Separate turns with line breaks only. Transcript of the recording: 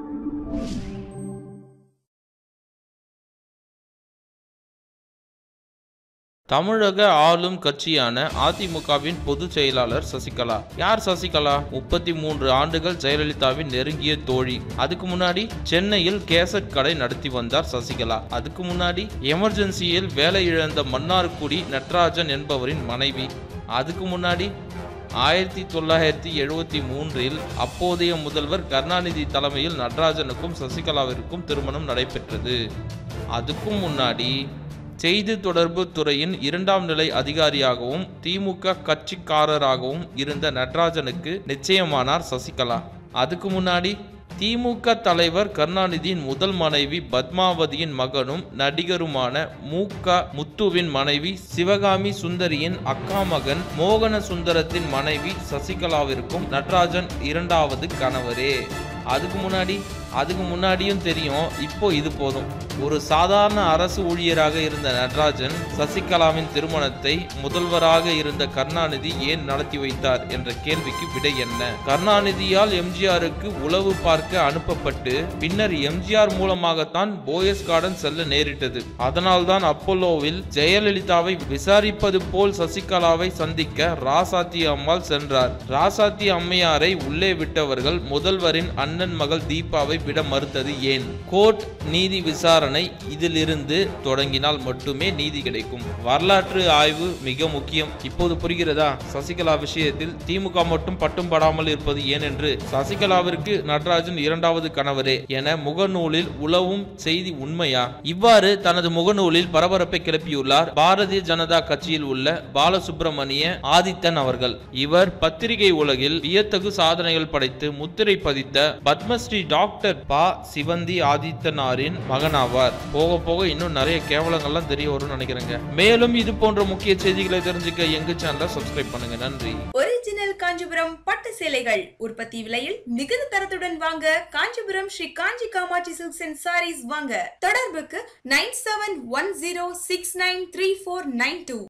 தமிழக ஆளும் கட்சியான அதிமுகவின் பொதுச் செயலாளர் சசிகலா யார் சசிகலா முப்பத்தி மூன்று ஆண்டுகள் ஜெயலலிதாவின் நெருங்கிய தோழி அதுக்கு முன்னாடி சென்னையில் கேசட் கடை நடத்தி வந்தார் சசிகலா அதுக்கு முன்னாடி எமர்ஜென்சியில் வேலை இழந்த மன்னார்குடி நட்ராஜன் என்பவரின் மனைவி அதுக்கு முன்னாடி ஆயிரத்தி தொள்ளாயிரத்தி எழுபத்தி மூன்றில் அப்போதைய முதல்வர் கருணாநிதி தலைமையில் நடராஜனுக்கும் சசிகலாவிற்கும் திருமணம் நடைபெற்றது அதுக்கும் முன்னாடி செய்தி தொடர்பு துறையின் இரண்டாம் நிலை அதிகாரியாகவும் திமுக கட்சிக்காரராகவும் இருந்த நடராஜனுக்கு நிச்சயமானார் சசிகலா அதுக்கு முன்னாடி திமுக தலைவர் கருணாநிதியின் முதல் மனைவி பத்மாவதியின் மகனும் நடிகருமான மு க முத்துவின் மனைவி சிவகாமி சுந்தரியின் அக்கா மகன் மோகன சுந்தரத்தின் மனைவி சசிகலாவிற்கும் நடராஜன் இரண்டாவது கணவரே அதுக்கு முன்னாடி அதுக்கு முன்னாடியும் தெரியும் இப்போ இது போதும் ஒரு சாதாரண அரசு ஊழியராக இருந்த நடராஜன் சசிகலாவின் திருமணத்தை முதல்வராக இருந்த கருணாநிதி ஏன் நடத்தி வைத்தார் என்ற கேள்விக்கு விடை என்ன கருணாநிதியால் எம்ஜிஆருக்கு உளவு பார்க்க அனுப்பப்பட்டு பின்னர் எம்ஜிஆர் மூலமாகத்தான் போயஸ் கார்டன் செல்ல நேரிட்டது அதனால்தான் அப்போலோவில் ஜெயலலிதாவை விசாரிப்பது போல் சசிகலாவை சந்திக்க ராசாத்தி அம்மாள் சென்றார் ராசாத்தி அம்மையாரை உள்ளே விட்டவர்கள் முதல்வரின் அண்ணன் மகள் தீபாவை விட மறுத்தது ஏன் கோர்ட் நீதி விசாரணை இதிலிருந்து தொடங்கினால் மட்டுமே நீதி கிடைக்கும் வரலாற்று ஆய்வு மிக முக்கியம் இப்போது புரிகிறதா சசிகலா விஷயத்தில் திமுக மட்டும் பட்டும் படாமல் இருப்பது ஏன் என்று சசிகலாவிற்கு நடராஜன் இரண்டாவது கணவரே என முகநூலில் உளவும் செய்தி உண்மையா இவ்வாறு தனது முகநூலில் பரபரப்பை கிளப்பியுள்ளார் பாரதிய ஜனதா கட்சியில் உள்ள பாலசுப்ரமணிய ஆதித்தன் அவர்கள் இவர் பத்திரிகை உலகில் வியத்தகு சாதனைகள் படைத்து முத்திரை பதித்த பத்மஸ்ரீ டாக்டர் பா சிவந்தி ஆதித்தனாரின் மகனாவார் போக போக இன்னும் நிறைய கேவலங்கள்லாம் தெரிய வரும்னு நினைக்கிறேங்க மேலும் இது போன்ற முக்கிய செய்திகளை தெரிஞ்சுக்க எங்க சேனலை சப்ஸ்கிரைப் பண்ணுங்க நன்றி
ஒரிஜினல் காஞ்சிபுரம் பட்டு சேலைகள் உற்பத்தி விலையில் மிகுந்த தரத்துடன் வாங்க Kanchipuram Sri Kanchi Kamakshi silks and sarees வாங்க தொடர்புக்கு nine seven one zero six nine three four nine two